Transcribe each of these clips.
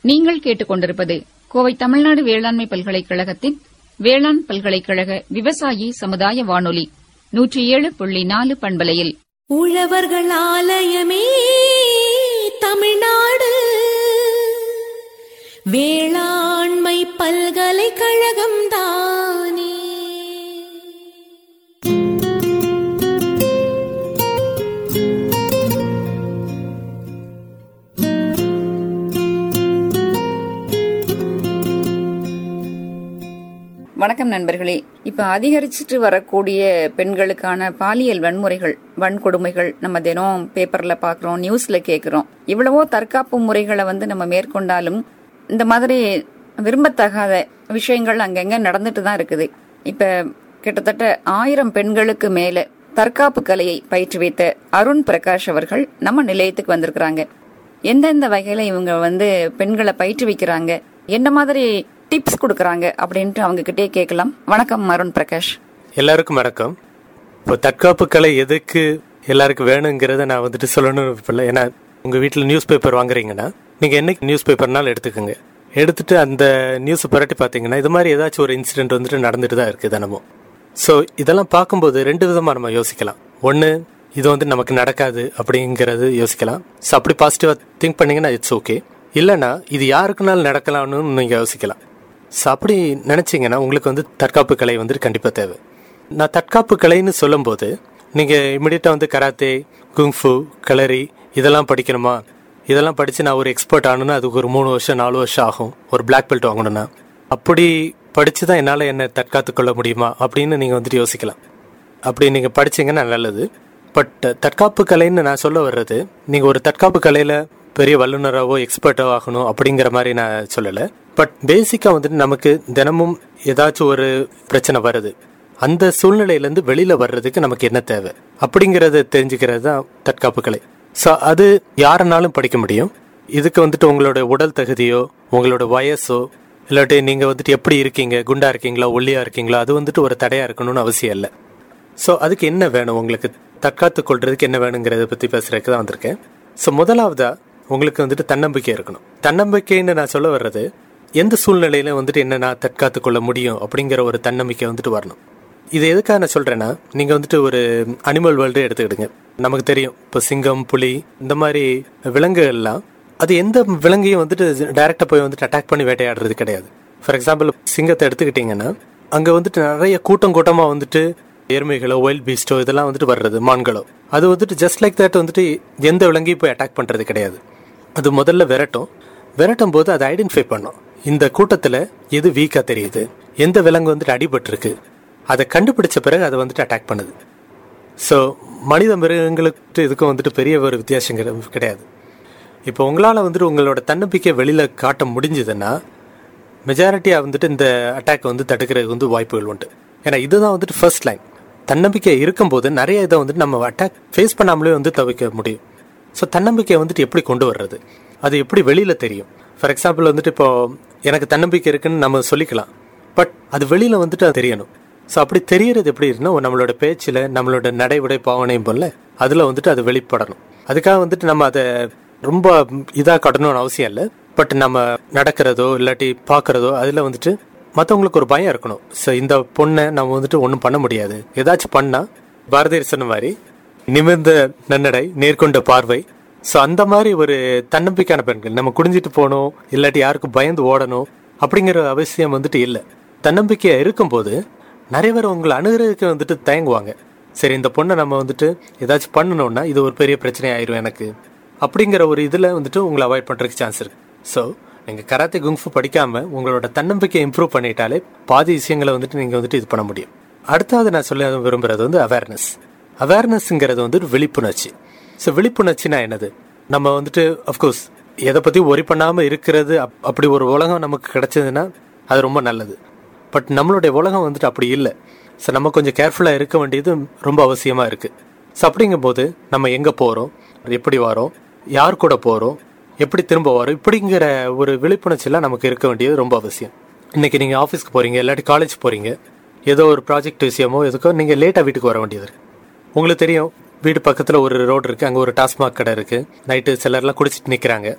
நீங்கள் கேட்டுக்கொண்டிருப்பது கோவை தமிழ்நாடு வேளாண்மை பல்கலைக்கழகத்தின் வேளாண் பல்கலைக்கழக விவசாயி சமுதாய வானொலி நூற்றி ஏழு புள்ளி நாலு பண்பலையில் உழவர்கள் ஆலயமே தமிழ்நாடு வேளாண்மை பல்கலைக்கழகம் தானே வணக்கம் நண்பர்களே இப்ப அதிகரிச்சுட்டு வரக்கூடிய பெண்களுக்கான பாலியல் வன்முறைகள் வன்கொடுமைகள் நம்ம தினம் பேப்பர்ல பாக்குறோம் நியூஸ்ல கேக்குறோம் இவ்வளவோ தற்காப்பு முறைகளை வந்து நம்ம மேற்கொண்டாலும் இந்த மாதிரி விரும்பத்தகாத விஷயங்கள் அங்கங்க நடந்துட்டு தான் இருக்குது இப்ப கிட்டத்தட்ட ஆயிரம் பெண்களுக்கு மேல தற்காப்பு கலையை பயிற்றுவித்த அருண் பிரகாஷ் அவர்கள் நம்ம நிலையத்துக்கு வந்திருக்கிறாங்க எந்தெந்த வகையில இவங்க வந்து பெண்களை பயிற்றுவிக்கிறாங்க என்ன மாதிரி டிப்ஸ் கொடுக்கறாங்க அப்படின்ட்டு அவங்க கிட்டே கேட்கலாம் வணக்கம் அருண் பிரகாஷ் எல்லாருக்கும் வணக்கம் இப்போ தற்காப்பு கலை எதுக்கு எல்லாருக்கும் வேணுங்கிறத நான் வந்துட்டு சொல்லணும் இல்லை ஏன்னா உங்கள் வீட்டில் நியூஸ் பேப்பர் வாங்குறீங்கன்னா நீங்கள் என்னைக்கு நியூஸ் பேப்பர்னாலும் எடுத்துக்கோங்க எடுத்துட்டு அந்த நியூஸ் புரட்டி பார்த்தீங்கன்னா இது மாதிரி ஏதாச்சும் ஒரு இன்சிடென்ட் வந்துட்டு நடந்துட்டு தான் இருக்குது தினமும் ஸோ இதெல்லாம் பார்க்கும்போது ரெண்டு விதமாக நம்ம யோசிக்கலாம் ஒன்று இது வந்து நமக்கு நடக்காது அப்படிங்கிறது யோசிக்கலாம் ஸோ அப்படி பாசிட்டிவாக திங்க் பண்ணீங்கன்னா இட்ஸ் ஓகே இல்லைன்னா இது யாருக்குனாலும் நடக்கலாம்னு நீங்கள் யோசிக்கலாம் ஸோ அப்படி நினச்சிங்கன்னா உங்களுக்கு வந்து தற்காப்பு கலை வந்துட்டு கண்டிப்பாக தேவை நான் தற்காப்பு கலைன்னு சொல்லும்போது நீங்கள் இமிடியட்டாக வந்து கராத்தே குங்ஃபு களரி இதெல்லாம் படிக்கணுமா இதெல்லாம் படித்து நான் ஒரு எக்ஸ்பர்ட் ஆகணும்னா அதுக்கு ஒரு மூணு வருஷம் நாலு வருஷம் ஆகும் ஒரு பிளாக் பெல்ட் வாங்கணும்னா அப்படி படித்து தான் என்னால் என்ன தற்காத்து கொள்ள முடியுமா அப்படின்னு நீங்கள் வந்துட்டு யோசிக்கலாம் அப்படி நீங்கள் படிச்சீங்கன்னா நல்லது பட் தற்காப்பு கலைன்னு நான் சொல்ல வர்றது நீங்கள் ஒரு தற்காப்பு கலையில் பெரிய வல்லுநராகவோ எக்ஸ்பர்ட்டோ ஆகணும் அப்படிங்கிற மாதிரி நான் சொல்லலை பட் பேசிக்காக வந்துட்டு நமக்கு தினமும் ஏதாச்சும் ஒரு பிரச்சனை வருது அந்த சூழ்நிலையிலேருந்து வெளியில் வர்றதுக்கு நமக்கு என்ன தேவை அப்படிங்கிறத தெரிஞ்சுக்கிறது தான் தற்காப்பு கலை ஸோ அது யாருனாலும் படிக்க முடியும் இதுக்கு வந்துட்டு உங்களோட உடல் தகுதியோ உங்களோட வயசோ இல்லாட்டி நீங்கள் வந்துட்டு எப்படி இருக்கீங்க குண்டா இருக்கீங்களா ஒல்லியா இருக்கீங்களா அது வந்துட்டு ஒரு தடையாக இருக்கணும்னு அவசியம் இல்லை ஸோ அதுக்கு என்ன வேணும் உங்களுக்கு தற்காத்து கொள்றதுக்கு என்ன வேணுங்கிறத பற்றி பேசுறதுக்கு தான் வந்திருக்கேன் ஸோ முதலாவதா உங்களுக்கு வந்துட்டு தன்னம்பிக்கை இருக்கணும் தன்னம்பிக்கைன்னு நான் சொல்ல வர்றது எந்த சூழ்நிலையில வந்துட்டு என்ன நான் தற்காத்து கொள்ள முடியும் அப்படிங்கிற ஒரு தன்னம்பிக்கை வந்துட்டு வரணும் இது எதுக்காக நான் சொல்றேன்னா நீங்க வந்துட்டு ஒரு அனிமல் வேர்ல்டு எடுத்துக்கிடுங்க நமக்கு தெரியும் இப்போ சிங்கம் புலி இந்த மாதிரி விலங்குகள்லாம் அது எந்த விலங்கையும் வந்துட்டு டைரக்டா போய் வந்துட்டு அட்டாக் பண்ணி வேட்டையாடுறது கிடையாது ஃபார் எக்ஸாம்பிள் சிங்கத்தை எடுத்துக்கிட்டிங்கன்னா அங்க வந்துட்டு நிறைய கூட்டம் கூட்டமா வந்துட்டு எருமைகளோ ஒயில் பீஸ்டோ இதெல்லாம் வந்துட்டு வர்றது மான்களோ அது வந்துட்டு ஜஸ்ட் லைக் தட் வந்துட்டு எந்த விலங்கையும் போய் அட்டாக் பண்றது கிடையாது அது முதல்ல விரட்டும் விரட்டும் போது அதை ஐடென்டிஃபை பண்ணும் இந்த கூட்டத்தில் எது வீக்காக தெரியுது எந்த விலங்கு வந்துட்டு அடிபட்டிருக்கு அதை கண்டுபிடிச்ச பிறகு அதை வந்துட்டு அட்டாக் பண்ணுது ஸோ மனித மிருகங்களுக்கு இதுக்கும் வந்துட்டு பெரிய ஒரு வித்தியாசம் கிடை- கிடையாது இப்போ உங்களால் வந்துட்டு உங்களோட தன்னம்பிக்கை வெளியில் காட்ட முடிஞ்சதுன்னா மெஜாரிட்டியாக வந்துட்டு இந்த அட்டாக் வந்து தடுக்கிறதுக்கு வந்து வாய்ப்புகள் உண்டு ஏன்னா இதுதான் வந்துட்டு ஃபர்ஸ்ட் லைன் தன்னம்பிக்கை இருக்கும்போது நிறைய இதை வந்துட்டு நம்ம அட்டாக் ஃபேஸ் பண்ணாமலே வந்து தவிர்க்க முடியும் ஸோ தன்னம்பிக்கையை வந்துட்டு எப்படி கொண்டு வர்றது அது எப்படி வெளியில் தெரியும் ஃபார் எக்ஸாம்பிள் வந்துட்டு இப்போ எனக்கு தன்னம்பிக்கை இருக்குன்னு நம்ம சொல்லிக்கலாம் பட் அது வெளியில் வந்துட்டு அது தெரியணும் ஸோ அப்படி தெரியறது எப்படி இருக்குன்னா நம்மளோட பேச்சில் நம்மளோட நடை உடை பாவனையும் போல அதில் வந்துட்டு அது வெளிப்படணும் அதுக்காக வந்துட்டு நம்ம அதை ரொம்ப இதாக காட்டணும்னு அவசியம் இல்லை பட் நம்ம நடக்கிறதோ இல்லாட்டி பார்க்கறதோ அதில் வந்துட்டு மற்றவங்களுக்கு ஒரு பயம் இருக்கணும் ஸோ இந்த பொண்ணை நம்ம வந்துட்டு ஒன்றும் பண்ண முடியாது ஏதாச்சும் பண்ணால் பாரதியர் சொன்ன மாதிரி நிமிர்ந்த நன்னடை நேர்கொண்ட பார்வை ஸோ அந்த மாதிரி ஒரு தன்னம்பிக்கையான பெண்கள் நம்ம குடிஞ்சிட்டு போகணும் இல்லாட்டி யாருக்கும் பயந்து ஓடணும் அப்படிங்கிற அவசியம் வந்துட்டு இல்லை தன்னம்பிக்கையா இருக்கும்போது நிறைய பேர் உங்களை அணுகிறதுக்கு வந்துட்டு தயங்குவாங்க சரி இந்த பொண்ணை நம்ம வந்துட்டு ஏதாச்சும் பண்ணணும்னா இது ஒரு பெரிய பிரச்சனை ஆயிரும் எனக்கு அப்படிங்கிற ஒரு இதில் வந்துட்டு உங்களை அவாய்ட் பண்ணுறதுக்கு சான்ஸ் இருக்கு ஸோ நீங்கள் கராத்தே குங்ஃபு படிக்காம உங்களோட தன்னம்பிக்கையை இம்ப்ரூவ் பண்ணிட்டாலே பாதி விஷயங்களை வந்துட்டு நீங்கள் வந்துட்டு இது பண்ண முடியும் அடுத்தாவது நான் சொல்ல விரும்புறது வந்து அவேர்னஸ் அவேர்னஸ்ங்கிறது வந்து ஒரு விழிப்புணர்ச்சி ஸோ விழிப்புணர்ச்சினா என்னது நம்ம வந்துட்டு அஃப்கோர்ஸ் எதை பற்றி ஒரி பண்ணாமல் இருக்கிறது அப்- அப்படி ஒரு உலகம் நமக்கு கிடைச்சதுன்னா அது ரொம்ப நல்லது பட் நம்மளுடைய உலகம் வந்துட்டு அப்படி இல்லை ஸோ நம்ம கொஞ்சம் கேர்ஃபுல்லாக இருக்க வேண்டியது ரொம்ப அவசியமாக இருக்குது ஸோ அப்படிங்கும்போது நம்ம எங்கே போகிறோம் எப்படி வரோம் யார் கூட போகிறோம் எப்படி திரும்ப வரோம் இப்படிங்கிற ஒரு விழிப்புணர்ச்சியெல்லாம் நமக்கு இருக்க வேண்டியது ரொம்ப அவசியம் இன்னைக்கு நீங்கள் ஆஃபீஸ்க்கு போகிறீங்க இல்லாட்டி காலேஜ் போகிறீங்க ஏதோ ஒரு ப்ராஜெக்ட் விஷயமோ எதுக்கோ நீங்கள் லேட்டாக வீட்டுக்கு வர வேண்டியது இருக்கு உங்களுக்கு தெரியும் வீடு பக்கத்தில் ஒரு ரோடு இருக்குது அங்கே ஒரு டாஸ்மாக் கடை இருக்குது நைட்டு சிலர்லாம் குடிச்சிட்டு நிற்கிறாங்க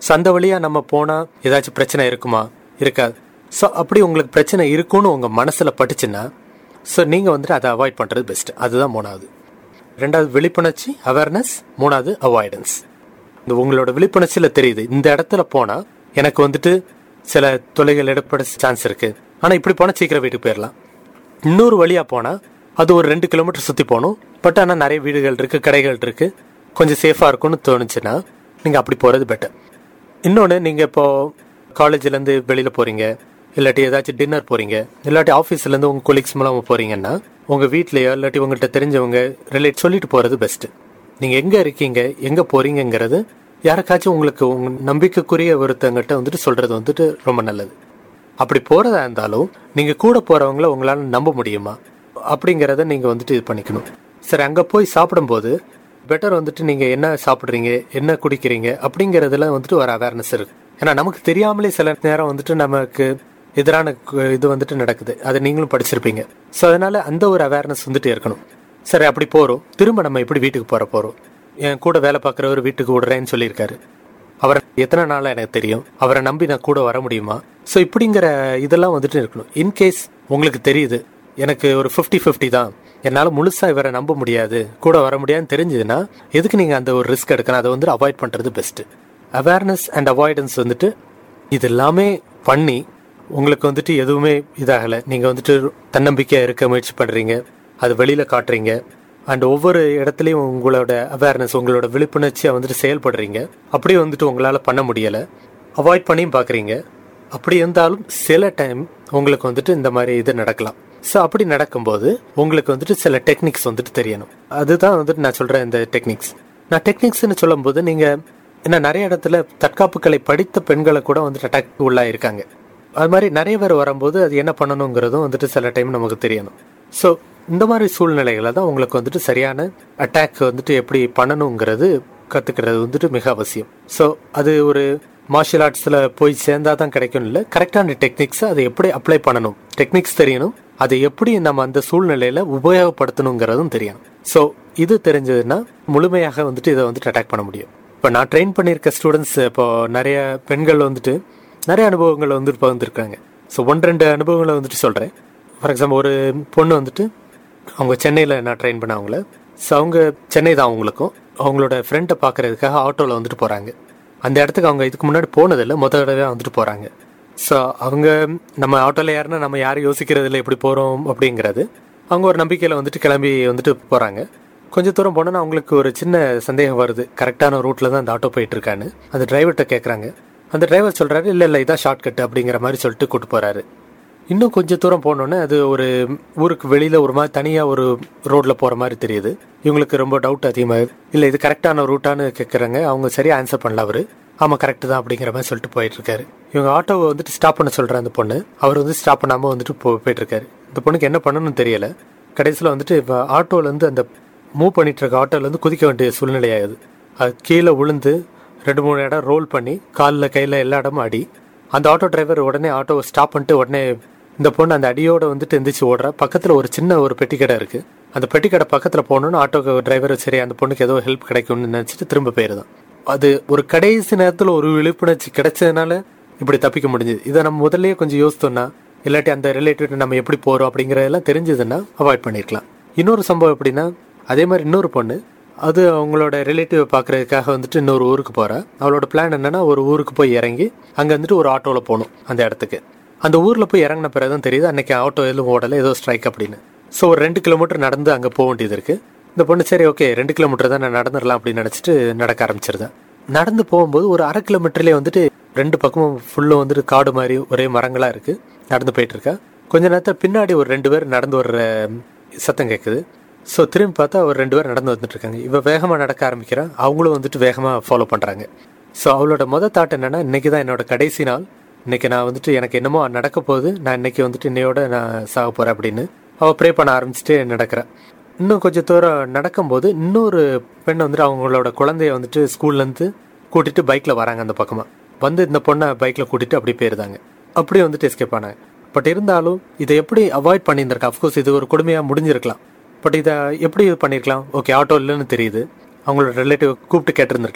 ஸோ அந்த வழியா நம்ம போனா ஏதாச்சும் பிரச்சனை இருக்குமா இருக்காது ஸோ அப்படி உங்களுக்கு பிரச்சனை இருக்குன்னு உங்க மனசுல பட்டுச்சுன்னா ஸோ நீங்க வந்துட்டு அதை அவாய்ட் பண்றது பெஸ்ட் அதுதான் மூணாவது ரெண்டாவது விழிப்புணர்ச்சி அவேர்னஸ் மூணாவது அவாய்டன்ஸ் இந்த உங்களோட விழிப்புணர்ச்சியில தெரியுது இந்த இடத்துல போனா எனக்கு வந்துட்டு சில தொலைகள் ஏற்பட சான்ஸ் இருக்கு ஆனா இப்படி போனா சீக்கிரம் வீட்டுக்கு போயிடலாம் இன்னொரு வழியா போனா அது ஒரு ரெண்டு கிலோமீட்டர் சுத்தி போகணும் பட் ஆனா நிறைய வீடுகள் இருக்கு கடைகள் இருக்கு கொஞ்சம் சேஃபா இருக்கும்னு தோணுச்சுன்னா நீங்க அப்படி போறது பெட்டர் இன்னொன்று நீங்கள் இப்போ காலேஜ்லேருந்து வெளியில் போகிறீங்க இல்லாட்டி ஏதாச்சும் டின்னர் போகிறீங்க இல்லாட்டி ஆஃபீஸ்லேருந்து உங்கள் கொலீக்ஸ் மூலமாக போகிறீங்கன்னா உங்கள் வீட்லையோ இல்லாட்டி உங்கள்கிட்ட தெரிஞ்சவங்க ரிலேட் சொல்லிட்டு போகிறது பெஸ்ட்டு நீங்கள் எங்கே இருக்கீங்க எங்கே போகிறீங்கங்கிறது யாருக்காச்சும் உங்களுக்கு உங்க நம்பிக்கைக்குரிய ஒருத்தங்கிட்ட வந்துட்டு சொல்கிறது வந்துட்டு ரொம்ப நல்லது அப்படி போகிறதா இருந்தாலும் நீங்கள் கூட போகிறவங்கள உங்களால் நம்ப முடியுமா அப்படிங்கிறத நீங்கள் வந்துட்டு இது பண்ணிக்கணும் சரி அங்கே போய் சாப்பிடும்போது பெட்டர் வந்துட்டு நீங்கள் என்ன சாப்பிட்றீங்க என்ன குடிக்கிறீங்க அப்படிங்கிறதுல வந்துட்டு ஒரு அவேர்னஸ் இருக்கு ஏன்னா நமக்கு தெரியாமலே சில நேரம் வந்துட்டு நமக்கு எதிரான கு- இது வந்துட்டு நடக்குது அதை நீங்களும் படிச்சிருப்பீங்க ஸோ அதனால அந்த ஒரு அவேர்னஸ் வந்துட்டு இருக்கணும் சரி அப்படி போகிறோம் திரும்ப நம்ம எப்படி வீட்டுக்கு போற போகிறோம் என் கூட வேலை பார்க்குறவர் வீட்டுக்கு விடுறேன்னு சொல்லியிருக்காரு அவரை எத்தனை நாளா எனக்கு தெரியும் அவரை நம்பி நான் கூட வர முடியுமா ஸோ இப்படிங்கிற இதெல்லாம் வந்துட்டு இருக்கணும் இன்கேஸ் உங்களுக்கு தெரியுது எனக்கு ஒரு ஃபிஃப்டி ஃபிஃப்டி தான் என்னால் முழுசா இவரை நம்ப முடியாது கூட வர முடியாதுன்னு தெரிஞ்சதுன்னா எதுக்கு நீங்கள் அந்த ஒரு ரிஸ்க் எடுக்கணும் அதை வந்து அவாய்ட் பண்ணுறது பெஸ்ட்டு அவேர்னஸ் அண்ட் அவாய்டன்ஸ் வந்துட்டு இது எல்லாமே பண்ணி உங்களுக்கு வந்துட்டு எதுவுமே இதாகலை நீங்கள் வந்துட்டு தன்னம்பிக்கையாக இருக்க முயற்சி பண்ணுறீங்க அது வெளியில் காட்டுறீங்க அண்ட் ஒவ்வொரு இடத்துலையும் உங்களோட அவேர்னஸ் உங்களோட விழிப்புணர்ச்சியை வந்துட்டு செயல்படுறீங்க அப்படியே வந்துட்டு உங்களால் பண்ண முடியலை அவாய்ட் பண்ணியும் பார்க்குறீங்க அப்படி இருந்தாலும் சில டைம் உங்களுக்கு வந்துட்டு இந்த மாதிரி இது நடக்கலாம் ஸோ அப்படி நடக்கும்போது உங்களுக்கு வந்துட்டு சில டெக்னிக்ஸ் வந்துட்டு தெரியணும் அதுதான் வந்துட்டு நான் சொல்கிறேன் இந்த டெக்னிக்ஸ் நான் டெக்னிக்ஸ்னு சொல்லும்போது நீங்கள் என்ன நிறைய இடத்துல தற்காப்பு கலை படித்த பெண்களை கூட வந்துட்டு அட்டாக் உள்ளாயிருக்காங்க அது மாதிரி நிறைய பேர் வரும்போது அது என்ன பண்ணணுங்கிறதும் வந்துட்டு சில டைம் நமக்கு தெரியணும் ஸோ இந்த மாதிரி சூழ்நிலைகளை தான் உங்களுக்கு வந்துட்டு சரியான அட்டாக் வந்துட்டு எப்படி பண்ணணுங்கிறது கற்றுக்கிறது வந்துட்டு மிக அவசியம் ஸோ அது ஒரு மார்ஷியல் ஆர்ட்ஸில் போய் சேர்ந்தா தான் கிடைக்கும் இல்லை கரெக்டான டெக்னிக்ஸை அதை எப்படி அப்ளை பண்ணணும் டெக்னிக்ஸ் தெரியணும் அதை எப்படி நம்ம அந்த சூழ்நிலையில உபயோகப்படுத்தணுங்கிறதும் தெரியணும் ஸோ இது தெரிஞ்சதுன்னா முழுமையாக வந்துட்டு இதை வந்துட்டு அட்டாக் பண்ண முடியும் இப்போ நான் ட்ரெயின் பண்ணியிருக்க ஸ்டூடெண்ட்ஸ் இப்போ நிறைய பெண்கள் வந்துட்டு நிறைய அனுபவங்கள் வந்துட்டு பகிர்ந்துருக்காங்க ஸோ ஒன்று ரெண்டு அனுபவங்களை வந்துட்டு சொல்கிறேன் ஃபார் எக்ஸாம்பிள் ஒரு பொண்ணு வந்துட்டு அவங்க சென்னையில் நான் ட்ரெயின் பண்ண அவங்கள ஸோ அவங்க சென்னை தான் அவங்களுக்கும் அவங்களோட ஃப்ரெண்டை பார்க்கறதுக்காக ஆட்டோவில் வந்துட்டு போகிறாங்க அந்த இடத்துக்கு அவங்க இதுக்கு முன்னாடி போனதில்லை முத தடவை வந்துட்டு போகிறாங்க ஸோ அவங்க நம்ம ஆட்டோவில் யாருன்னா நம்ம யாரும் யோசிக்கிறது இல்லை எப்படி போகிறோம் அப்படிங்கிறது அவங்க ஒரு நம்பிக்கையில் வந்துட்டு கிளம்பி வந்துட்டு போகிறாங்க கொஞ்சம் தூரம் போனோன்னா அவங்களுக்கு ஒரு சின்ன சந்தேகம் வருது கரெக்டான ரூட்டில் தான் அந்த ஆட்டோ போயிட்டு இருக்கான்னு அந்த டிரைவர்கிட்ட கேட்குறாங்க அந்த டிரைவர் சொல்கிறாரு இல்லை இல்லை இதான் ஷார்ட் கட் அப்படிங்கிற மாதிரி சொல்லிட்டு கூட்டு போகிறாரு இன்னும் கொஞ்சம் தூரம் போனோன்னே அது ஒரு ஊருக்கு வெளியில் ஒரு மாதிரி தனியாக ஒரு ரோட்டில் போகிற மாதிரி தெரியுது இவங்களுக்கு ரொம்ப டவுட் அதிகமாக இல்லை இது கரெக்டான ரூட்டான்னு கேட்குறாங்க அவங்க சரியாக ஆன்சர் பண்ணல அவர் ஆமாம் கரெக்டு தான் அப்படிங்கிற மாதிரி சொல்லிட்டு போயிட்டு இருக்காரு இவங்க ஆட்டோவை வந்துட்டு ஸ்டாப் பண்ண சொல்கிற அந்த பொண்ணு அவர் வந்து ஸ்டாப் பண்ணாமல் வந்துட்டு போ போயிட்டு இருக்காரு இந்த பொண்ணுக்கு என்ன பண்ணணும்னு தெரியல கடைசியில் வந்துட்டு இப்போ ஆட்டோலேருந்து அந்த மூவ் பண்ணிட்டு இருக்க ஆட்டோலேருந்து குதிக்க வேண்டிய சூழ்நிலை ஆகுது அது கீழே விழுந்து ரெண்டு மூணு இடம் ரோல் பண்ணி காலில் கையில் எல்லா இடமும் அடி அந்த ஆட்டோ டிரைவர் உடனே ஆட்டோவை ஸ்டாப் பண்ணிட்டு உடனே இந்த பொண்ணு அந்த அடியோட வந்துட்டு எந்திரிச்சு ஓடுறா பக்கத்தில் ஒரு சின்ன ஒரு பெட்டி கடை இருக்கு அந்த பெட்டி கடை பக்கத்தில் போகணுன்னு ஆட்டோ டிரைவர் சரி அந்த பொண்ணுக்கு ஏதோ ஹெல்ப் கிடைக்கும்னு நினச்சிட்டு திரும்ப போயிருதான் அது ஒரு கடைசி நேரத்தில் ஒரு விழிப்புணர்ச்சி கிடைச்சதுனால இப்படி தப்பிக்க முடிஞ்சுது இதை நம்ம முதல்லயே கொஞ்சம் யோசித்தோம்னா இல்லாட்டி அந்த ரிலேட்டட் நம்ம எப்படி போகிறோம் அப்படிங்கிறதெல்லாம் தெரிஞ்சதுன்னா அவாய்ட் பண்ணியிருக்கலாம் இன்னொரு சம்பவம் எப்படின்னா அதே மாதிரி இன்னொரு பொண்ணு அது அவங்களோட ரிலேட்டிவ் பார்க்கறதுக்காக வந்துட்டு இன்னொரு ஊருக்கு போறா அவளோட பிளான் என்னன்னா ஒரு ஊருக்கு போய் இறங்கி அங்க வந்துட்டு ஒரு ஆட்டோல போகணும் அந்த இடத்துக்கு அந்த ஊர்ல போய் இறங்கின பிறகு தான் தெரியுது அன்னைக்கு ஆட்டோ எதுவும் ஓடல ஏதோ ஸ்ட்ரைக் அப்படின்னு ஸோ ஒரு ரெண்டு கிலோமீட்டர் நடந்து அங்க போக வேண்டியது இருக்கு இந்த பொண்ணு சரி ஓகே ரெண்டு கிலோமீட்டர் தான் நான் நடந்துடலாம் அப்படின்னு நினைச்சிட்டு நடக்க ஆரம்பிச்சிருந்தேன் நடந்து போகும்போது ஒரு அரை கிலோமீட்டர்லேயே வந்துட்டு ரெண்டு பக்கமும் ஃபுல்லும் வந்துட்டு காடு மாதிரி ஒரே மரங்களா இருக்கு நடந்து போயிட்டு இருக்கா கொஞ்ச நேரத்தில் பின்னாடி ஒரு ரெண்டு பேர் நடந்து வர்ற சத்தம் கேட்குது ஸோ திரும்பி பார்த்தா ஒரு ரெண்டு பேர் நடந்து வந்துட்டு இருக்காங்க இவ வேகமாக நடக்க ஆரம்பிக்கிறா அவங்களும் வந்துட்டு வேகமாக ஃபாலோ பண்ணுறாங்க ஸோ அவளோட முத தாட் என்னன்னா இன்னைக்கு தான் என்னோட கடைசி நாள் இன்னைக்கு நான் வந்துட்டு எனக்கு என்னமோ நடக்க போகுது நான் இன்னைக்கு வந்துட்டு இன்னையோட நான் சாக போறேன் அப்படின்னு அவள் ப்ரே பண்ண ஆரம்பிச்சுட்டு நடக்கிறா இன்னும் கொஞ்சம் தூரம் நடக்கும்போது இன்னொரு பெண் வந்துட்டு அவங்களோட குழந்தைய வந்துட்டு ஸ்கூல்லேருந்து கூட்டிட்டு பைக்கில் வராங்க அந்த பக்கமாக வந்து இந்த பொண்ணை பைக்கில் கூட்டிட்டு அப்படி போயிருந்தாங்க அப்படியே வந்துட்டு எஸ்கேப் ஆனாங்க பட் இருந்தாலும் இதை எப்படி அவாய்ட் பண்ணியிருந்திருக்கா அஃப்கோர்ஸ் இது ஒரு கொடுமையாக முடிஞ்சிருக்கலாம் பட் இதை எப்படி இது பண்ணியிருக்கலாம் ஓகே ஆட்டோ இல்லைன்னு தெரியுது அவங்களோட ரிலேட்டிவ் கூப்பிட்டு கேட்டிருந்திருக்கலாம்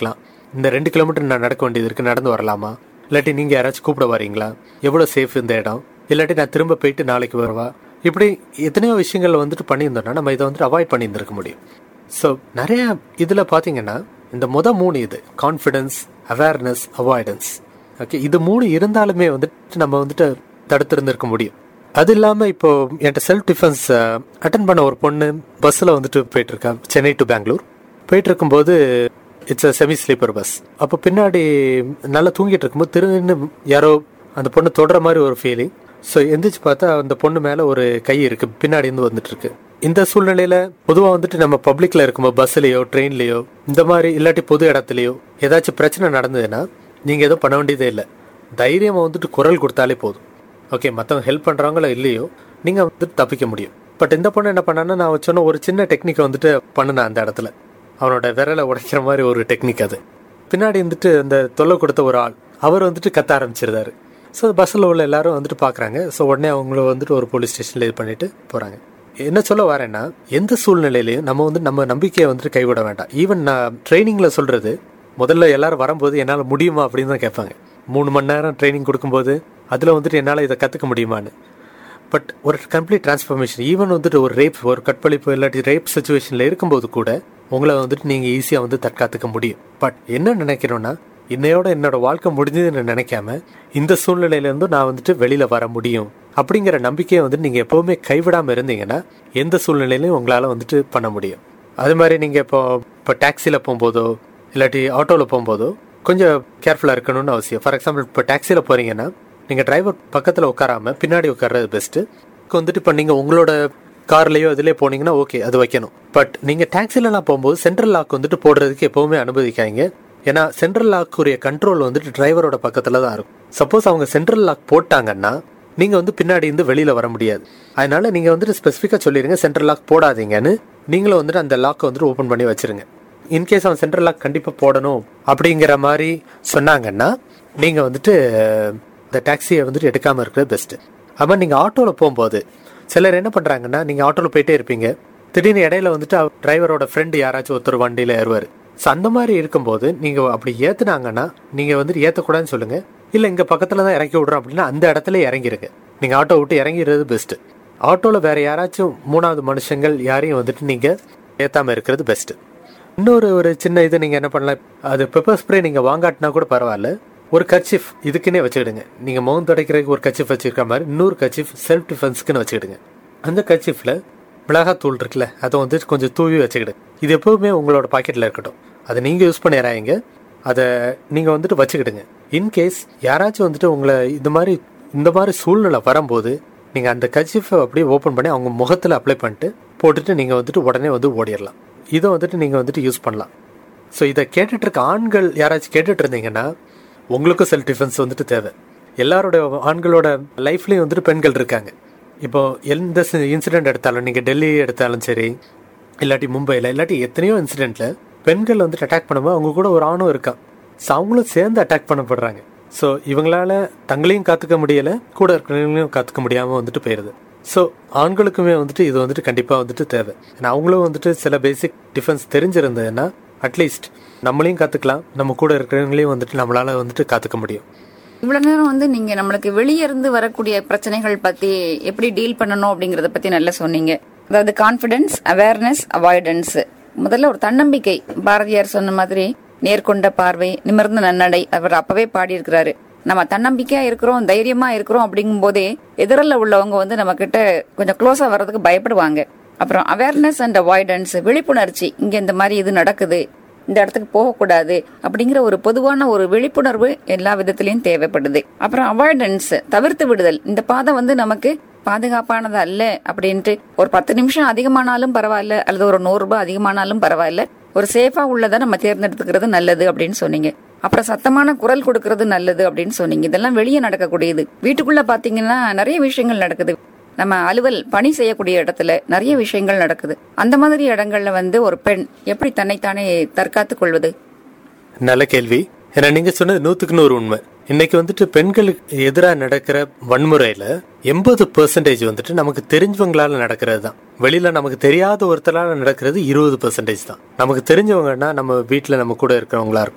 இந்த ரெண்டு கிலோமீட்டர் நான் நடக்க வேண்டியது இருக்கு நடந்து வரலாமா இல்லாட்டி நீங்க யாராச்சும் கூப்பிட வரீங்களா எவ்வளவு சேஃப் இந்த இடம் இல்லாட்டி நான் திரும்ப போயிட்டு நாளைக்கு வருவா இப்படி எத்தனையோ விஷயங்கள் வந்துட்டு பண்ணியிருந்தோம்னா நம்ம இதை வந்துட்டு அவாய்ட் பண்ணியிருந்திருக்க முடியும் ஸோ நிறைய இதுல பாத்தீங்கன்னா இந்த முத மூணு இது கான்ஃபிடன்ஸ் அவேர்னஸ் அவாய்டன்ஸ் ஓகே இது மூணு இருந்தாலுமே வந்துட்டு நம்ம வந்துட்டு தடுத்திருந்திருக்க முடியும் அது இல்லாம இப்போ என்கிட்ட செல்ஃப் டிஃபென்ஸ் அட்டன் பண்ண ஒரு பொண்ணு பஸ்ஸில் வந்துட்டு போயிட்டு இருக்கா சென்னை டு பெங்களூர் போயிட்டு இருக்கும்போது it's a semi sleeper bus அப்போ பின்னாடி நல்லா தூங்கிட்டு இருக்கும்போது திருன்னு யாரோ அந்த பொண்ணு தொடர மாதிரி ஒரு ஃபீலிங் ஸோ எந்திரிச்சு பார்த்தா அந்த பொண்ணு மேலே ஒரு கை இருக்கு பின்னாடி இருந்து வந்துட்டு இருக்கு இந்த சூழ்நிலையில பொதுவாக வந்துட்டு நம்ம பப்ளிக்ல இருக்கும்போது பஸ்லயோ ட்ரெயின்லயோ இந்த மாதிரி இல்லாட்டி பொது இடத்துலயோ ஏதாச்சும் பிரச்சனை நடந்ததுன்னா நீங்க எதுவும் பண்ண வேண்டியதே இல்லை தைரியமா வந்துட்டு குரல் கொடுத்தாலே போதும் ஓகே மற்றவங்க ஹெல்ப் பண்றாங்களோ இல்லையோ நீங்க வந்துட்டு தப்பிக்க முடியும் பட் இந்த பொண்ணு என்ன பண்ணான்னா நான் சொன்ன ஒரு சின்ன டெக்னிக் வந்துட்டு பண்ணுனேன் அந்த இடத்துல அவனோட விரலை உடைக்கிற மாதிரி ஒரு டெக்னிக் அது பின்னாடி வந்துட்டு அந்த தொல்லை கொடுத்த ஒரு ஆள் அவர் வந்துட்டு கத்த ஆரம்பிச்சிருந்தாரு ஸோ பஸ்ஸில் உள்ள எல்லாரும் வந்துட்டு பார்க்குறாங்க ஸோ உடனே அவங்கள வந்துட்டு ஒரு போலீஸ் ஸ்டேஷனில் இது பண்ணிட்டு போகிறாங்க என்ன சொல்ல வரேன்னா எந்த சூழ்நிலையிலையும் நம்ம வந்து நம்ம நம்பிக்கையை வந்துட்டு கைவிட வேண்டாம் ஈவன் நான் ட்ரைனிங்கில் சொல்கிறது முதல்ல எல்லாரும் வரும்போது என்னால் முடியுமா அப்படின்னு தான் கேட்பாங்க மூணு மணி நேரம் ட்ரைனிங் கொடுக்கும்போது அதில் வந்துட்டு என்னால் இதை கற்றுக்க முடியுமான்னு பட் ஒரு கம்ப்ளீட் டிரான்ஸ்ஃபர்மேஷன் ஈவன் வந்துட்டு ஒரு ரேப் ஒரு கற்பழிப்பு இல்லாட்டி ரேப் சுச்சுவேஷனில் இருக்கும்போது கூட உங்களை வந்துட்டு நீங்கள் ஈஸியாக வந்து தற்காத்துக்க முடியும் பட் என்ன நினைக்கிறோன்னா இன்னையோட என்னோட வாழ்க்கை முடிஞ்சதுன்னு நினைக்காம இந்த சூழ்நிலையிலேருந்து நான் வந்துட்டு வெளியில் வர முடியும் அப்படிங்கிற நம்பிக்கையை வந்துட்டு நீங்கள் எப்போவுமே கைவிடாமல் இருந்தீங்கன்னா எந்த சூழ்நிலையிலையும் உங்களால் வந்துட்டு பண்ண முடியும் அது மாதிரி நீங்கள் இப்போ இப்போ டாக்ஸியில் போகும்போதோ இல்லாட்டி ஆட்டோவில் போகும்போதோ கொஞ்சம் கேர்ஃபுல்லாக இருக்கணும்னு அவசியம் ஃபார் எக்ஸாம்பிள் இப்போ டாக்ஸியில் போகிறீங்கன்னா நீங்கள் டிரைவர் பக்கத்தில் உட்காராம பின்னாடி உட்கார்றது பெஸ்ட்டு வந்துட்டு இப்போ நீங்கள் உங்களோட கார்லயோ இதுலயே போனீங்கன்னா ஓகே அது வைக்கணும் பட் நீங்க டாக்ஸிலலாம் போகும்போது சென்ட்ரல் லாக் வந்துட்டு போடுறதுக்கு எப்பவுமே அனுமதிக்காங்க ஏன்னா சென்ட்ரல் லாக்குரிய கண்ட்ரோல் வந்துட்டு டிரைவரோட பக்கத்துல தான் இருக்கும் சப்போஸ் அவங்க சென்ட்ரல் லாக் போட்டாங்கன்னா நீங்க வந்து பின்னாடி இருந்து வெளியில வர முடியாது அதனால நீங்க வந்துட்டு ஸ்பெசிஃபிக்கா சொல்லிருங்க சென்ட்ரல் லாக் போடாதீங்கன்னு நீங்களும் வந்துட்டு அந்த லாக்கை வந்துட்டு ஓபன் பண்ணி வச்சிருங்க இன்கேஸ் அவன் சென்ட்ரல் லாக் கண்டிப்பா போடணும் அப்படிங்கிற மாதிரி சொன்னாங்கன்னா நீங்க வந்துட்டு இந்த டாக்ஸியை வந்துட்டு எடுக்காம இருக்கிறது பெஸ்ட் அப்ப நீங்க ஆட்டோல போகும்போது சிலர் என்ன பண்றாங்கன்னா நீங்க ஆட்டோல போயிட்டே இருப்பீங்க திடீர்னு இடையில வந்துட்டு டிரைவரோட ஃப்ரெண்டு யாராச்சும் ஒருத்தர் வண்டியில ஏறுவாரு ஸோ அந்த மாதிரி இருக்கும்போது நீங்க அப்படி ஏத்துனாங்கன்னா நீங்க வந்துட்டு ஏத்தக்கூடாதுன்னு சொல்லுங்க இல்ல இங்க பக்கத்துல தான் இறக்கி விடுறோம் அப்படின்னா அந்த இடத்துல இறங்கிருங்க நீங்க ஆட்டோ விட்டு இறங்கிறது பெஸ்ட் ஆட்டோல வேற யாராச்சும் மூணாவது மனுஷங்கள் யாரையும் வந்துட்டு நீங்க ஏத்தாம இருக்கிறது பெஸ்ட் இன்னொரு ஒரு சின்ன இது நீங்க என்ன பண்ணலாம் அது பெப்பர் ஸ்ப்ரே நீங்க வாங்காட்டினா கூட பரவாயில்ல ஒரு கர்ச்சிஃப் இதுக்குன்னே வச்சுக்கிடுங்க நீங்க மௌன் துடைக்கிறதுக்கு ஒரு கர்ச்சிஃப் வச்சிருக்க மாதிரி இன்னொரு கர்ச்சிஃப் செல்ஃப் டிஃபென்ஸ்க்குன்னு வச்சுக்கிடுங்க அந்த கர்ச்சிஃப்ல மிளகாத்தூள் இருக்குல்ல அதை வந்து கொஞ்சம் தூவி வச்சுக்கிடுங்க இது எப்பவுமே உங்களோட பாக்கெட்ல இருக்கட்டும் அதை நீங்க யூஸ் பண்ணிடுறாங்க அதை நீங்க வந்துட்டு வச்சுக்கிடுங்க இன்கேஸ் யாராச்சும் வந்துட்டு உங்களை இந்த மாதிரி இந்த மாதிரி சூழ்நிலை வரும்போது நீங்க அந்த கர்ச்சிஃபை அப்படியே ஓப்பன் பண்ணி அவங்க முகத்துல அப்ளை பண்ணிட்டு போட்டுட்டு நீங்க வந்துட்டு உடனே வந்து ஓடிடலாம் இதை வந்துட்டு நீங்க வந்துட்டு யூஸ் பண்ணலாம் ஸோ இதை கேட்டுட்டு இருக்க ஆண்கள் யாராச்சும் கேட்டுட்டு இருந்தீங்கன்னா உங்களுக்கும் செல்ஃப் டிஃபென்ஸ் வந்துட்டு தேவை எல்லாரோட ஆண்களோட லைஃப்லயும் வந்துட்டு பெண்கள் இருக்காங்க இப்போ எந்த இன்சிடென்ட் எடுத்தாலும் நீங்க டெல்லி எடுத்தாலும் சரி இல்லாட்டி மும்பையில் இல்லாட்டி எத்தனையோ இன்சிடென்ட்ல பெண்கள் வந்துட்டு அட்டாக் பண்ணும்போது அவங்க கூட ஒரு ஆணும் இருக்கான் ஸோ அவங்களும் சேர்ந்து அட்டாக் பண்ணப்படுறாங்க ஸோ இவங்களால தங்களையும் காத்துக்க முடியல கூட இருக்கிறவங்களையும் காத்துக்க முடியாம வந்துட்டு போயிருது ஸோ ஆண்களுக்குமே வந்துட்டு இது வந்துட்டு கண்டிப்பாக வந்துட்டு தேவை ஏன்னா அவங்களும் வந்துட்டு சில பேசிக் டிஃபென்ஸ் தெரிஞ்சிருந்ததுன்னா அட்லீஸ்ட் நம்மளையும் காத்துக்கலாம் நம்ம கூட இருக்கிறவங்களையும் வந்துட்டு நம்மளால வந்துட்டு காத்துக்க முடியும் இவ்வளவு நேரம் வந்து நீங்க நம்மளுக்கு வெளியே இருந்து வரக்கூடிய பிரச்சனைகள் பத்தி எப்படி டீல் பண்ணணும் அப்படிங்கறத பத்தி நல்லா சொன்னீங்க அதாவது கான்பிடன்ஸ் அவேர்னஸ் அவாய்டன்ஸ் முதல்ல ஒரு தன்னம்பிக்கை பாரதியார் சொன்ன மாதிரி நேர்கொண்ட பார்வை நிமிர்ந்த நன்னடை அவர் அப்பவே பாடியிருக்கிறாரு நம்ம தன்னம்பிக்கையா இருக்கிறோம் தைரியமா இருக்கிறோம் அப்படிங்கும் போதே எதிரில் உள்ளவங்க வந்து நம்ம கிட்ட கொஞ்சம் க்ளோஸா வர்றதுக்கு பயப்படுவாங்க அப்புறம் அவேர்னஸ் அண்ட் அவாய்டன்ஸ் விழிப்புணர்ச்சி இங்க இந்த மாதிரி இது நடக்குது இந்த இடத்துக்கு போகக்கூடாது அப்படிங்கிற ஒரு பொதுவான ஒரு விழிப்புணர்வு எல்லா விதத்திலையும் தேவைப்படுது அப்புறம் அவாய்டன்ஸ் தவிர்த்து விடுதல் இந்த பாதை வந்து நமக்கு பாதுகாப்பானது அல்ல அப்படின்ட்டு ஒரு பத்து நிமிஷம் அதிகமானாலும் பரவாயில்ல அல்லது ஒரு நூறு ரூபாய் அதிகமானாலும் பரவாயில்ல ஒரு சேஃபா உள்ளதை நம்ம தேர்ந்தெடுத்துக்கிறது நல்லது அப்படின்னு சொன்னீங்க அப்புறம் சத்தமான குரல் கொடுக்கறது நல்லது அப்படின்னு சொன்னீங்க இதெல்லாம் வெளியே நடக்கக்கூடியது வீட்டுக்குள்ள பாத்தீங்கன்னா நிறைய விஷயங்கள் நடக்குது நம்ம அலுவல் பணி செய்யக்கூடிய இடத்துல நிறைய விஷயங்கள் நடக்குது அந்த மாதிரி இடங்கள்ல வந்து ஒரு பெண் எப்படி தன்னைத்தானே தற்காத்துக் கொள்வது நல்ல கேள்வி ஏன்னா நீங்க சொன்னது நூத்துக்கு நூறு உண்மை இன்னைக்கு வந்துட்டு பெண்களுக்கு எதிராக நடக்கிற வன்முறையில எண்பது பெர்சன்டேஜ் வந்துட்டு நமக்கு தெரிஞ்சவங்களால நடக்கிறது தான் வெளியில நமக்கு தெரியாத ஒருத்தரால நடக்கிறது இருபது பெர்சன்டேஜ் தான் நமக்கு தெரிஞ்சவங்கன்னா நம்ம வீட்டுல நம்ம கூட இருக்கிறவங்களா இருக்கலாம்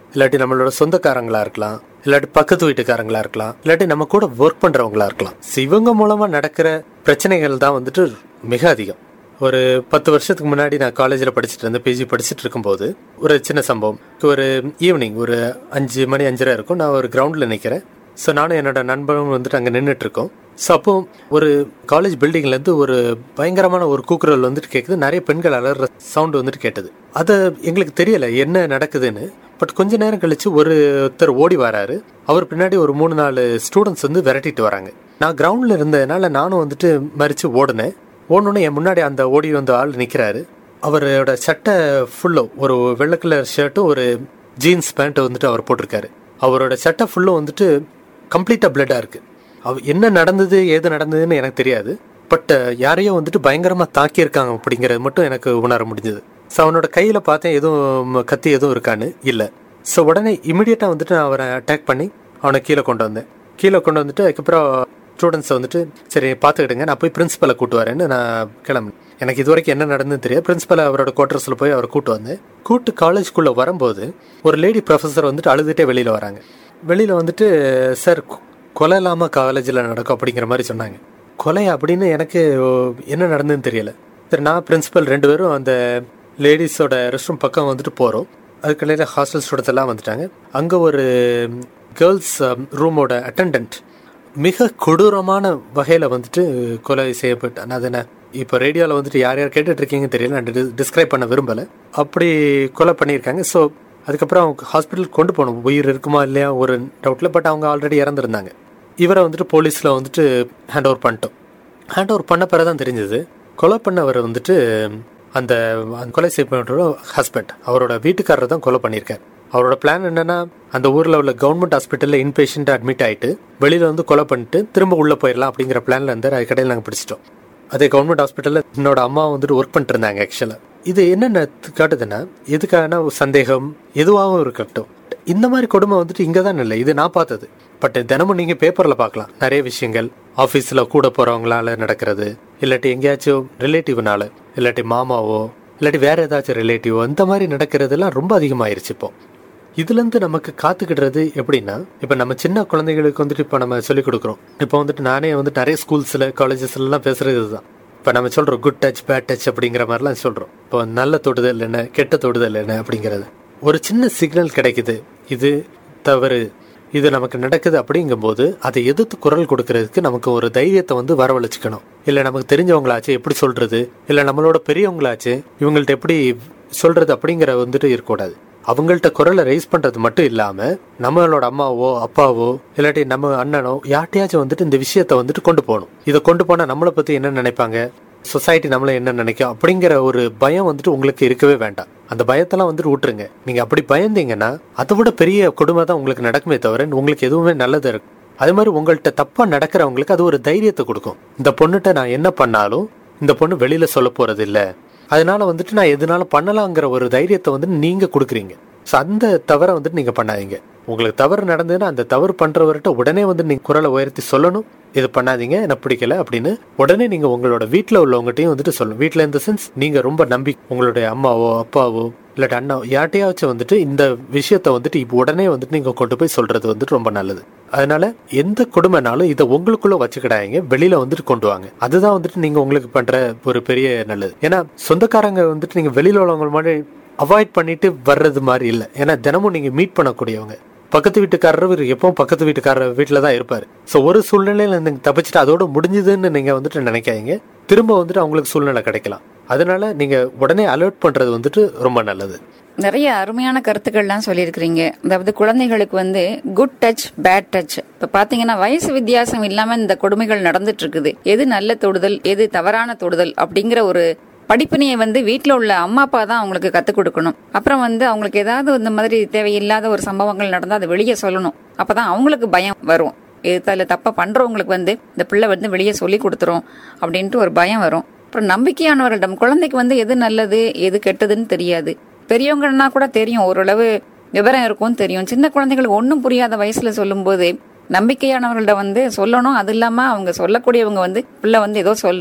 இல்லாட்டி நம்மளோட சொந்தக்காரங்களா இருக்கலாம் இல்லாட்டி பக்கத்து வீட்டுக்காரங்களா இருக்கலாம் இல்லாட்டி நம்ம கூட ஒர்க் பண்றவங்களா இருக்கலாம் So, இவங்க மூலமா நடக்கிற பிரச்சனைகள் தான் வந்துட்டு மிக அதிகம் ஒரு பத்து வருஷத்துக்கு முன்னாடி நான் காலேஜில் படிச்சுட்டு இருந்தேன் பிஜி படிச்சுட்டு இருக்கும்போது ஒரு சின்ன சம்பவம் ஒரு ஈவினிங் ஒரு அஞ்சு மணி அஞ்சரை இருக்கும் நான் ஒரு கிரவுண்டில் நிற்கிறேன் ஸோ நானும் என்னோட நண்பரும் வந்துட்டு அங்கே நின்றுட்டு இருக்கோம் ஸோ அப்போ ஒரு காலேஜ் பில்டிங்லேருந்து ஒரு பயங்கரமான ஒரு கூக்குரல் வந்துட்டு கேட்குது நிறைய பெண்கள் அலற சவுண்டு வந்துட்டு கேட்டது அது எங்களுக்கு தெரியல என்ன நடக்குதுன்னு பட் கொஞ்ச நேரம் கழிச்சு ஒருத்தர் ஓடி வராரு அவர் பின்னாடி ஒரு மூணு நாலு ஸ்டூடெண்ட்ஸ் வந்து விரட்டிட்டு வராங்க நான் கிரவுண்டில் இருந்ததுனால நானும் வந்துட்டு மறித்து ஓடினேன் ஓடணுன்னு என் முன்னாடி அந்த ஓடி வந்த ஆள் நிற்கிறாரு அவரோட சட்டை ஃபுல்லும் ஒரு வெள்ளை கலர் ஷர்ட்டும் ஒரு ஜீன்ஸ் பேண்ட்டு வந்துட்டு அவர் போட்டிருக்காரு அவரோட சட்டை ஃபுல்லும் வந்துட்டு கம்ப்ளீட்டாக பிளட்டாக இருக்குது அவ என்ன நடந்தது ஏது நடந்ததுன்னு எனக்கு தெரியாது பட் யாரையோ வந்துட்டு பயங்கரமாக தாக்கியிருக்காங்க அப்படிங்கிறது மட்டும் எனக்கு உணர முடிஞ்சது ஸோ அவனோட கையில் பார்த்தேன் எதுவும் கத்தி எதுவும் இருக்கான்னு இல்லை ஸோ உடனே இமிடியேட்டாக வந்துட்டு நான் அவரை அட்டாக் பண்ணி அவனை கீழே கொண்டு வந்தேன் கீழே கொண்டு வந்துட்டு அதுக்கப்புறம் ஸ்டூடெண்ட்ஸை வந்துட்டு சரி பார்த்துக்கிடுங்க நான் போய் பிரின்சிபலை கூட்டு வரேன்னு நான் கிளம்புனேன் எனக்கு இது வரைக்கும் என்ன நடந்ததுன்னு தெரியாது பிரின்சிபலை அவரோட குவார்டர்ஸில் போய் அவரை கூட்டு வந்தேன் கூட்டு காலேஜ்குள்ளே வரும்போது ஒரு லேடி ப்ரொஃபஸர் வந்துட்டு அழுதுகிட்டே வெளியில் வராங்க வெளியில் வந்துட்டு சார் கொலை இல்லாமல் காலேஜில் நடக்கும் அப்படிங்கிற மாதிரி சொன்னாங்க கொலை அப்படின்னு எனக்கு ஓ, என்ன நடந்ததுன்னு தெரியல சரி நான் பிரின்சிபல் ரெண்டு பேரும் அந்த லேடிஸோட ரெஸ்ட் ரூம் பக்கம் வந்துட்டு போகிறோம் அதுக்கடையில் ஹாஸ்டல் ஸ்டூடெண்ட்ஸ் எல்லாம் வந்துட்டாங்க அங்கே ஒரு கேர்ள்ஸ் ரூமோட அட்டெண்டன்ட் மிக கொடூரமான வகையில் வந்துட்டு கொலை செய்யப்பட்டான் அது என்ன இப்போ ரேடியோவில் வந்துட்டு யார் யார் கேட்டுட்டு இருக்கீங்கன்னு தெரியல நான் டிஸ்கிரைப் பண்ண விரும்பலை அப்படி கொலை பண்ணியிருக்காங்க ஸோ அதுக்கப்புறம் அவங்க ஹாஸ்பிட்டல் கொண்டு போகணும் உயிர் இருக்குமா இல்லையா ஒரு டவுட்டில் பட் அவங்க ஆல்ரெடி இறந்துருந்தாங்க இவரை வந்துட்டு போலீஸில் வந்துட்டு ஹேண்ட் ஓவர் பண்ணிட்டோம் ஹேண்ட் ஓவர் பண்ண பிறகு தான் தெரிஞ்சது கொலை பண்ணவர் வந்துட்டு அந்த அந்த கொலை செய்யப்பட்டோட ஹஸ்பண்ட் அவரோட வீட்டுக்காரர் தான் கொலை பண்ணியிருக்காரு அவரோட பிளான் என்னன்னா அந்த ஊரில் உள்ள கவர்மெண்ட் ஹாஸ்பிட்டலில் இன்பேஷண்ட்டாக அட்மிட் ஆகிட்டு வெளியில் வந்து கொலை பண்ணிட்டு திரும்ப உள்ளே போயிடலாம் அப்படிங்கிற பிளான்ல இருந்தார் அது கடையில் நாங்கள் பிடிச்சிட்டோம் அதே கவர்மெண்ட் ஹாஸ்பிட்டலில் என்னோட அம்மா வந்துட்டு ஒர்க் பண்ணிட்டு இருந்தாங்க ஆக்சுவலாக இது என்னென்ன காட்டுதுன்னா எதுக்கான ஒரு சந்தேகம் எதுவாகவும் இருக்கட்டும் இந்த மாதிரி கொடுமை வந்துட்டு இங்கே தான் இல்லை இது நான் பார்த்தது பட் தினமும் நீங்கள் பேப்பரில் பார்க்கலாம் நிறைய விஷயங்கள் ஆஃபீஸில் கூட போகிறவங்களால நடக்கிறது இல்லாட்டி எங்கேயாச்சும் ரிலேட்டிவ்னால இல்லாட்டி மாமாவோ இல்லாட்டி வேற ஏதாச்சும் ரிலேட்டிவோ இந்த மாதிரி நடக்கிறதுலாம் ரொம்ப அதிகமாயிருச்சு இப்போ இதுலேருந்து நமக்கு காத்துக்கிடுறது எப்படின்னா இப்போ நம்ம சின்ன குழந்தைகளுக்கு வந்துட்டு இப்போ நம்ம சொல்லிக் கொடுக்குறோம் இப்போ வந்துட்டு நானே வந்துட்டு நிறைய ஸ்கூல்ஸில் காலேஜஸ்லாம் பேசுறது இதுதான் இப்போ நம்ம சொல்கிறோம் குட் டச் பேட் டச் அப்படிங்கிற மாதிரிலாம் சொல்கிறோம் இப்போ நல்ல தொடுதல் என்ன கெட்ட தொடுதல் என்ன அப்படிங்கிறது ஒரு சின்ன சிக்னல் கிடைக்குது இது தவறு இது நமக்கு நடக்குது அப்படிங்கும்போது அதை எதிர்த்து குரல் கொடுக்கறதுக்கு நமக்கு ஒரு தைரியத்தை வந்து வரவழைச்சிக்கணும் இல்லை நமக்கு தெரிஞ்சவங்களாச்சு எப்படி சொல்றது இல்லை நம்மளோட பெரியவங்களாச்சு இவங்கள்ட்ட எப்படி சொல்றது அப்படிங்கிற வந்துட்டு இருக்கக்கூடாது அவங்கள்ட்ட குரலை ரைஸ் பண்றது மட்டும் இல்லாம நம்மளோட அம்மாவோ அப்பாவோ இல்லாட்டி நம்ம அண்ணனோ யார்ட்டையாச்சும் வந்துட்டு இந்த விஷயத்த வந்துட்டு கொண்டு போகணும் இதை கொண்டு போனா நம்மளை பத்தி என்ன நினைப்பாங்க சொசைட்டி நம்மள என்ன நினைக்கும் அப்படிங்கிற ஒரு பயம் வந்துட்டு உங்களுக்கு இருக்கவே வேண்டாம் அந்த பயத்தெல்லாம் வந்துட்டு விட்டுருங்க நீங்க அப்படி பயந்தீங்கன்னா அதை விட பெரிய கொடுமை தான் உங்களுக்கு நடக்குமே தவிர உங்களுக்கு எதுவுமே நல்லது இருக்கும் அதே மாதிரி உங்கள்கிட்ட தப்பா நடக்கிறவங்களுக்கு அது ஒரு தைரியத்தை கொடுக்கும் இந்த பொண்ணுகிட்ட நான் என்ன பண்ணாலும் இந்த பொண்ணு வெளியில சொல்ல போறது இல்ல அதனால வந்துட்டு நான் எதுனாலும் பண்ணலாங்கிற ஒரு தைரியத்தை வந்து நீங்க கொடுக்குறீங்க ஸோ அந்த தவறை வந்துட்டு நீங்க பண்ணாதீங்க உங்களுக்கு தவறு நடந்ததுன்னா அந்த தவறு பண்றவர்கிட்ட உடனே வந்து நீங்க குரலை உயர்த்தி சொல்லணும் இது பண்ணாதீங்க எனக்கு பிடிக்கல அப்படின்னு உடனே நீங்க உங்களோட வீட்டில் உள்ளவங்ககிட்டயும் வந்துட்டு சொல்லணும் வீட்டில் இந்த சென்ஸ் நீங்க ரொம்ப நம்பி உங்களுடைய அம்மாவோ அப்பாவோ இல்லாட்டி அண்ணா யார்ட்டையாச்சும் வந்துட்டு இந்த விஷயத்த வந்துட்டு இப்போ உடனே வந்துட்டு நீங்க கொண்டு போய் சொல்றது வந்துட்டு ரொம்ப நல்லது அதனால எந்த கொடுமைனாலும் இதை உங்களுக்குள்ள வச்சுக்கிடாதீங்க வெளியில வந்துட்டு கொண்டு வாங்க அதுதான் வந்துட்டு நீங்க உங்களுக்கு பண்ற ஒரு பெரிய நல்லது ஏன்னா சொந்தக்காரங்க வந்துட்டு நீங்க வெளியில உள்ளவங்க மாதிரி அவாய்ட் பண்ணிட்டு வர்றது மாதிரி இல்லை ஏன்னா தினமும் நீங்க மீட் பண்ணக்கூடியவங்க பக்கத்து வீட்டுக்காரர் இவர் எப்பவும் பக்கத்து வீட்டுக்காரர் வீட்டில் தான் இருப்பார் ஸோ ஒரு சூழ்நிலையில நீங்க தப்பிச்சுட்டு அதோட முடிஞ்சுதுன்னு நீங்க வந்துட்டு நினைக்காதீங்க திரும்ப வந்துட்டு அவங்களுக்கு சூழ்நிலை கிடைக்கலாம் அதனால நீங்க உடனே அலர்ட் பண்றது வந்துட்டு ரொம்ப நல்லது நிறைய அருமையான கருத்துக்கள்லாம் சொல்லியிருக்கிறீங்க அதாவது குழந்தைகளுக்கு வந்து குட் டச் பேட் டச் இப்ப பாத்தீங்கன்னா வயசு வித்தியாசம் இல்லாம இந்த கொடுமைகள் நடந்துட்டு இருக்குது எது நல்ல தொடுதல் எது தவறான தொடுதல் அப்படிங்கிற ஒரு படிப்பினையை வந்து வீட்டில் உள்ள அம்மா அப்பா தான் அவங்களுக்கு கற்றுக் கொடுக்கணும் அப்புறம் வந்து அவங்களுக்கு ஏதாவது இந்த மாதிரி தேவையில்லாத ஒரு சம்பவங்கள் நடந்தால் அதை வெளியே சொல்லணும் அப்பதான் அவங்களுக்கு பயம் வரும் எதிர்த்தால தப்பா பண்றவங்களுக்கு வந்து இந்த பிள்ளை வந்து வெளியே சொல்லி கொடுத்துரும் அப்படின்ட்டு ஒரு பயம் வரும் அப்புறம் நம்பிக்கையானவர்களிடம் குழந்தைக்கு வந்து எது நல்லது எது கெட்டதுன்னு தெரியாது பெரியவங்கன்னா கூட தெரியும் ஓரளவு விவரம் இருக்கும் தெரியும் சின்ன குழந்தைகளுக்கு ஒன்றும் புரியாத வயசுல சொல்லும்போது நம்பிக்கையானவர்கள்ட்ட வந்து சொல்லணும் அது இல்லாம அவங்க சொல்லக்கூடியவங்க வந்து பிள்ளை வந்து ஏதோ சொல்றா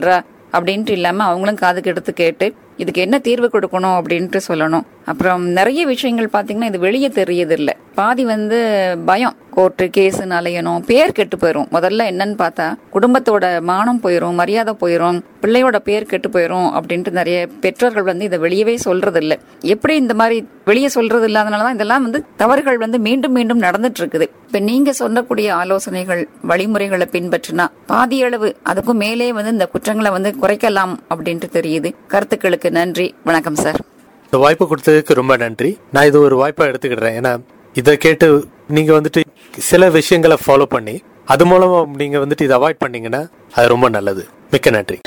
அப்படின்ட்டு இல்லாம அவங்களும் காதுக்கு எடுத்து கேட்டு இதுக்கு என்ன தீர்வு கொடுக்கணும் அப்படின்ட்டு சொல்லணும் அப்புறம் நிறைய விஷயங்கள் பாத்தீங்கன்னா இது வெளியே தெரியது இல்ல பாதி வந்து பயம் கோர்ட்டு கேஸுன்னு அலையணும் பேர் கெட்டு போயிரும் முதல்ல என்னன்னு பார்த்தா குடும்பத்தோட மானம் போயிரும் மரியாதை போயிரும் பிள்ளையோட பேர் கெட்டு போயிரும் அப்படின்ட்டு நிறைய பெற்றோர்கள் வந்து இதை வெளியவே சொல்றது இல்ல எப்படி இந்த மாதிரி வெளியே சொல்றது இல்லாதனாலதான் இதெல்லாம் வந்து தவறுகள் வந்து மீண்டும் மீண்டும் நடந்துட்டு இருக்குது இப்ப நீங்க சொல்லக்கூடிய ஆலோசனைகள் வழிமுறைகளை பின்பற்றினா பாதி அளவு அதுக்கும் மேலே வந்து இந்த குற்றங்களை வந்து குறைக்கலாம் அப்படின்ட்டு தெரியுது கருத்துக்களுக்கு நன்றி வணக்கம் சார் இந்த வாய்ப்பு கொடுத்ததுக்கு ரொம்ப நன்றி நான் இது ஒரு வாய்ப்பா எடுத்துக்கிடுறேன் ஏன்னா இதை கேட்டு நீங்க வந்துட்டு சில விஷயங்களை ஃபாலோ பண்ணி அது மூலமா நீங்க வந்துட்டு இதை அவாய்ட் பண்ணீங்கன்னா அது ரொம்ப நல்லது மிக்க நன்றி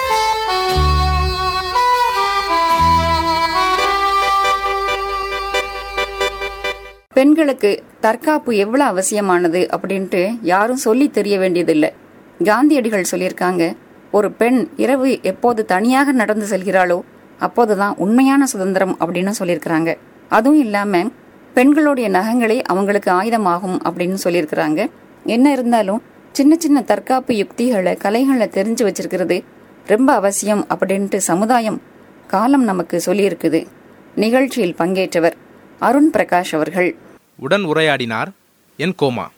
பெண்களுக்கு தற்காப்பு எவ்வளவு அவசியமானது அப்படின்ட்டு யாரும் சொல்லி தெரிய வேண்டியதில்லை காந்தியடிகள் சொல்லியிருக்காங்க ஒரு பெண் இரவு எப்போது தனியாக நடந்து செல்கிறாளோ அப்போதுதான் உண்மையான சுதந்திரம் அப்படின்னு சொல்லியிருக்கிறாங்க அதுவும் இல்லாம பெண்களுடைய நகங்களே அவங்களுக்கு ஆயுதமாகும் அப்படின்னு சொல்லியிருக்கிறாங்க என்ன இருந்தாலும் சின்ன சின்ன தற்காப்பு யுக்திகளை கலைகளை தெரிஞ்சு வச்சிருக்கிறது ரொம்ப அவசியம் அப்படின்ட்டு சமுதாயம் காலம் நமக்கு சொல்லியிருக்குது நிகழ்ச்சியில் பங்கேற்றவர் அருண் பிரகாஷ் அவர்கள் உடன் உரையாடினார் என் கோமா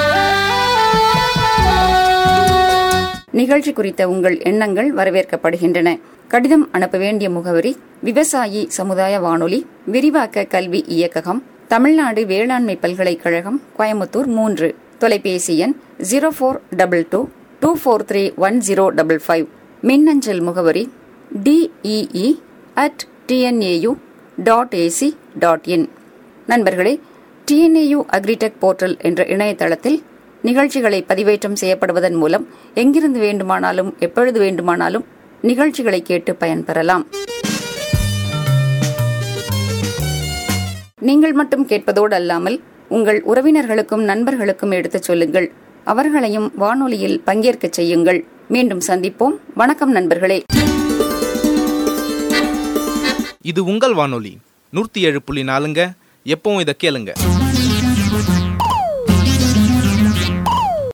நிகழ்ச்சி குறித்த உங்கள் எண்ணங்கள் வரவேற்கப்படுகின்றன கடிதம் அனுப்ப வேண்டிய முகவரி விவசாயி சமுதாய வானொலி விரிவாக்க கல்வி இயக்ககம் தமிழ்நாடு வேளாண்மை பல்கலைக்கழகம் கோயம்புத்தூர் மூன்று தொலைபேசி எண் zero four double two two four three one zero double five மின்னஞ்சல் முகவரி D E E at TNAU dot A C dot in நண்பர்களே டிஎன்ஏயு அக்ரிடெக் போர்ட்டல் என்ற இணையதளத்தில் நிகழ்ச்சிகளை பதிவேற்றம் செய்யப்படுவதன் மூலம் எங்கிருந்து வேண்டுமானாலும் எப்பொழுது வேண்டுமானாலும் நிகழ்ச்சிகளை கேட்டு பயன்பெறலாம் நீங்கள் மட்டும் கேட்பதோடு அல்லாமல் உங்கள் உறவினர்களுக்கும் நண்பர்களுக்கும் எடுத்துச் சொல்லுங்கள் அவர்களையும் வானொலியில் பங்கேற்கச் செய்யுங்கள் மீண்டும் சந்திப்போம் வணக்கம் நண்பர்களே இது உங்கள் வானொலி நூற்றி ஏழு புள்ளி நாலுங்க எப்பவும் இதை கேளுங்க